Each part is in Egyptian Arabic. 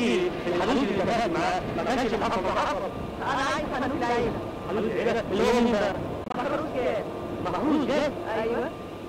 دي الحدود اللي اتفقت معاه ما كانش محصل محصل انا عايز حنوت العيله حدود العيله اللي هو مين بقى؟ محروس جاد محروس جاد ايوه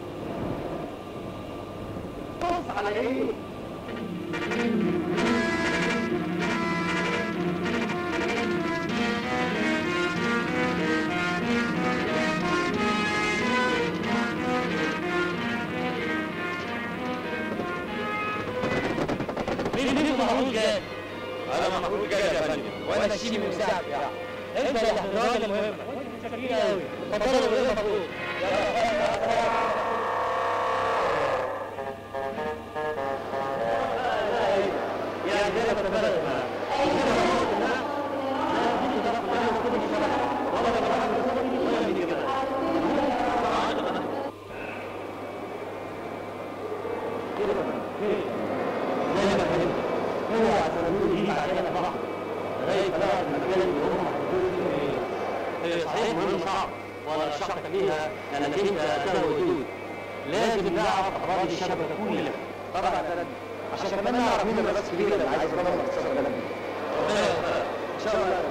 بص على ايه؟ مين مين محروس جاد؟ انا محمود جاي يا فندم وانا الشيمي المساعد بتاعه انت اللي الراجل المهم شاكرين قوي اتفضلوا يا محروس يا عندنا في البلد هو عشان يجي علينا بحر لغايه بقى المكان اللي هم محطوطين فيه هي صحيح مهم صعب ولا شك فيها لانك انت له وجود لازم نعرف اخبار الشبكه كلها طبعا ده عشان كمان نعرف مين الناس الكبيره اللي عايز يضمن اقتصاد البلد ربنا يوفقك ان شاء الله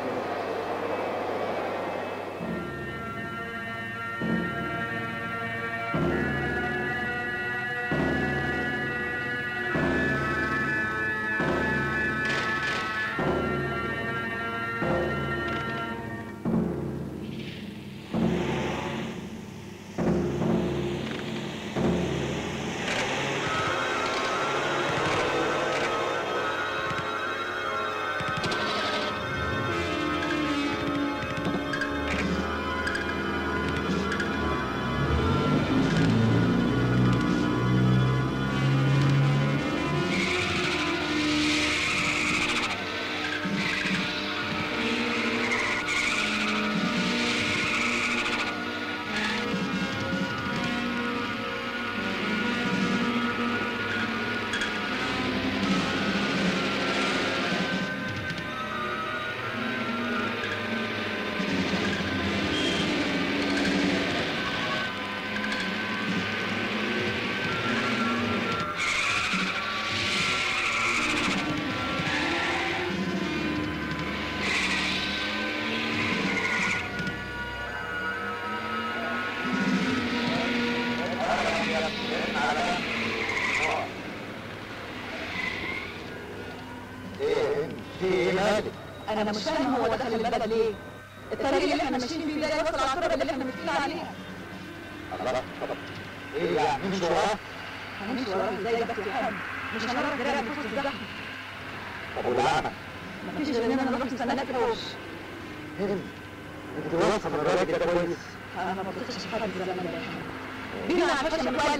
ايه في ايه مالك انا مش فاهم هو دخل البلد ليه الطريق اللي احنا ماشيين فيه ده يوصل على الطرق اللي احنا متفقين عليها الله ايه يعني مش وراه هنمشي وراه ازاي بس يا حاج مش هنعرف نراقب في وسط الزحمه طب والعمل مفيش غير اننا نروح نستناك في الوش هند انت واثقه من الراجل ده كويس انا ما بطيقش حد زمان ده يا حاج بينا على فشل متولي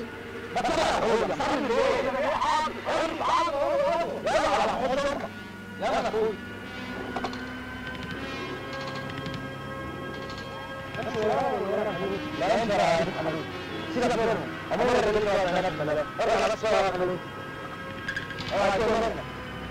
يلا يا اخوي لا انت يا حمدون سيبك منهم امور الرجل ولا انا بلا ارجع على الصلاه يا حمدون اوعى تقول منك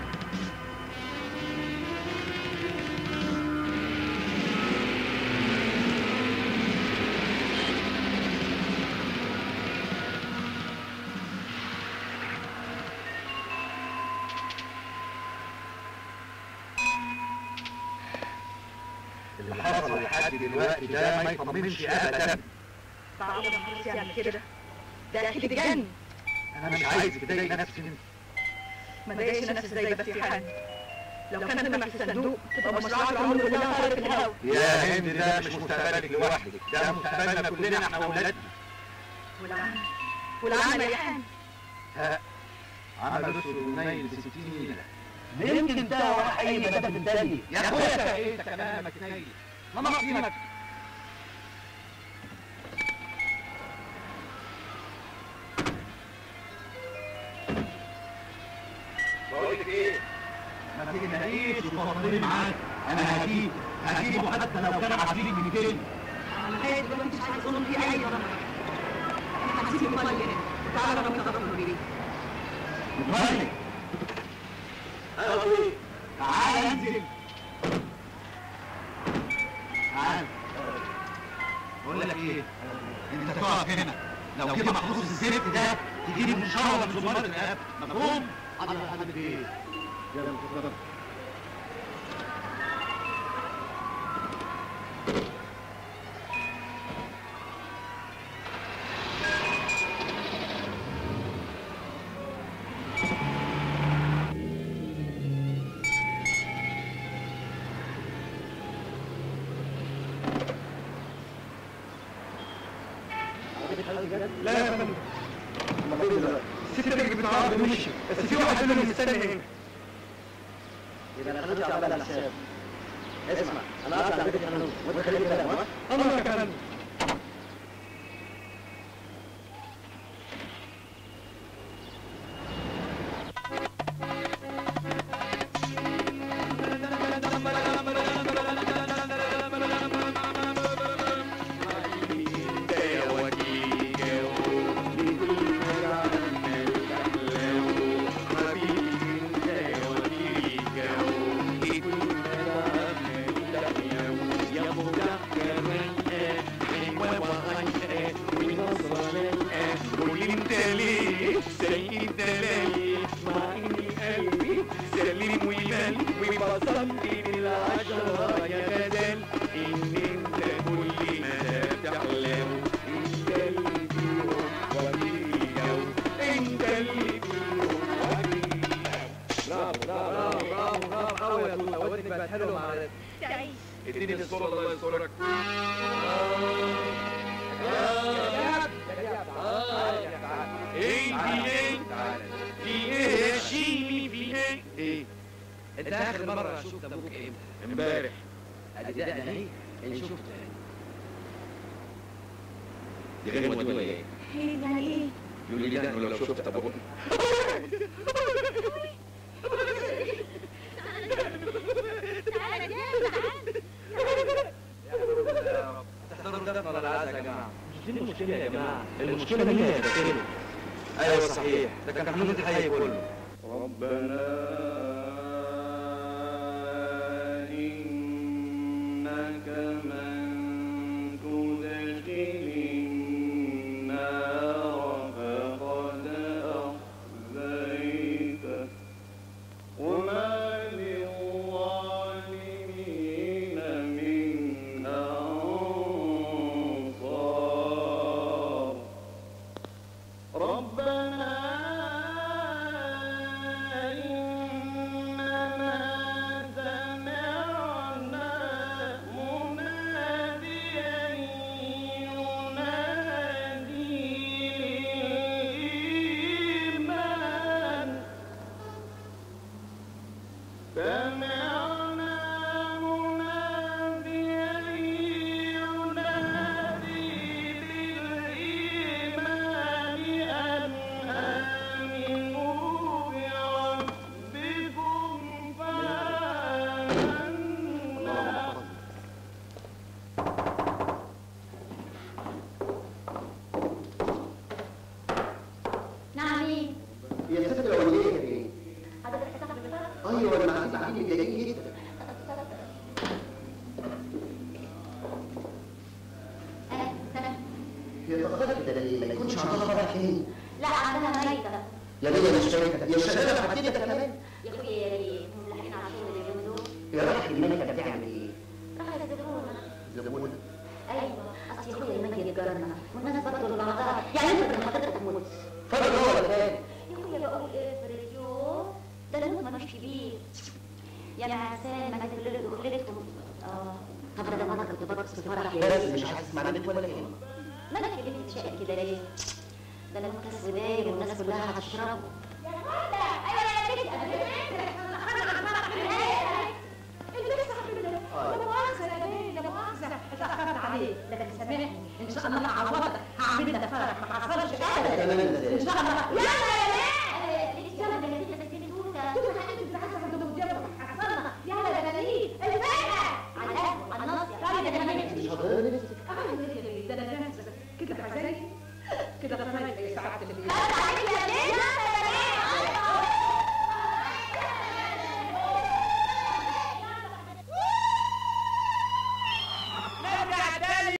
اللي حصل لحد دلوقتي ده ما يطمنش ابدا معقولة محروس يعمل كده ده اكيد اتجن انا مش عايز تضايق نفسي انت ما ضايقش نفسي ازاي بس يا حاج لو كان دمك في الصندوق تبقى مشروعات العمر كلها طارت في الهوا يا هند ده مش مستقبلك لوحدك ده مستقبلنا كلنا احنا واولادنا والعمل والعمل يا حاج ها عمل اسود ونيل 60 ميله يمكن ده ولا اي مسافه تاني يا اخويا ايه كلامك نيل ما ناقصينك بقول لك ايه ما تيجي نلاقيش وتفضلي معاك انا هجيب هجيبه حتى لو كان عفريت من كلمه انا لغايه دلوقتي مش عايز اقول في اي ضرر احنا هنسيب المال هنا تعالى ربنا تغفر بيه مالك ايوه اخوي تعال انزل تعال بقول لك ايه انت تقف هنا لو جه محروس الزفت ده تجيب مشاور من زمارة الاب مفهوم؟ حضر حضر ايه؟ لا يا فندم الست اللي بتعرض مشي بس في واحد منهم مستني هنا يبقى انا خليك على الحساب اسمع انا هطلع بيتك انا وانت خليك كده ها؟ الله يا فندم تعيش اديني الصورة الله يسترك ايه في ايه في ايه شيلي في ايه ايه انت اخر مره شفت ابوك امتى؟ امبارح ادي ده انا اهي اللي شفته دي غير ودوه ايه يعني ايه؟ يقول لي ده لو شفت ابوك تعالى جاي تحضروا الدفن ولا العزا يا جماعه؟ مش دي المشكلة يا جماعة المشكلة مين اللي هيدخله ايوه صحيح ده كان حمود الحي كله ربنا إنك من تدخل النار فقد أخزيته وما للظالمين من أنصار ربنا إننا سمعنا مناديا ينادي للإيمان سمعنا مناديا ينادي للإيمان أن آمنوا بربكم فآمنا نعم ايه؟ يا ست الأولية يا بيه حضرتك صاحب الفرق؟ أيوة المعازيم قاعدين متضايقين جدا هي اتأخرت كده ليه؟ ما يكونش عندها فرح تاني لا عندنا ميتة يا ليا مش شايفة يا شغالة في حديدة كمان يا اخويا يا ريت ملاحقين على الشغل اليومين دول يا راح الملكة بتعمل إيه؟ راح يزبرونا زبونة ايوه اصل يا اخويا الميت يتجرنا والناس برضه لبعضها يعني انت لما حضرتك تموت فرق هو ولا تاني؟ يا اخويا بقول افرض يوم ده الموت ملوش كبير يا معسان ما تقللوا دخلتكم اه طب ده ما كنت برقص في فرح بس مش حاسس مع بنت ولا كلمة مالك يا بنت شقة كده ليه؟ ده انا كنت سوداير والناس كلها هتشربه يا هدى ايوه يا بنت لا مؤاخذة يا بيه لا مؤاخذة اتأخرت عليك لكن سامحني إن شاء الله هعوضك هعمل لك فرح ما حصلش أبدا كمان ده إن ده شاء الله يلا يا بيه يلا يا بنت تسيبي توتة توتة هنجيب العسل عند مديرة حصلنا يلا يا بنات الفرقة على القهوة على الناصية طيب يا بنات مش هضرني أعمل إيه يا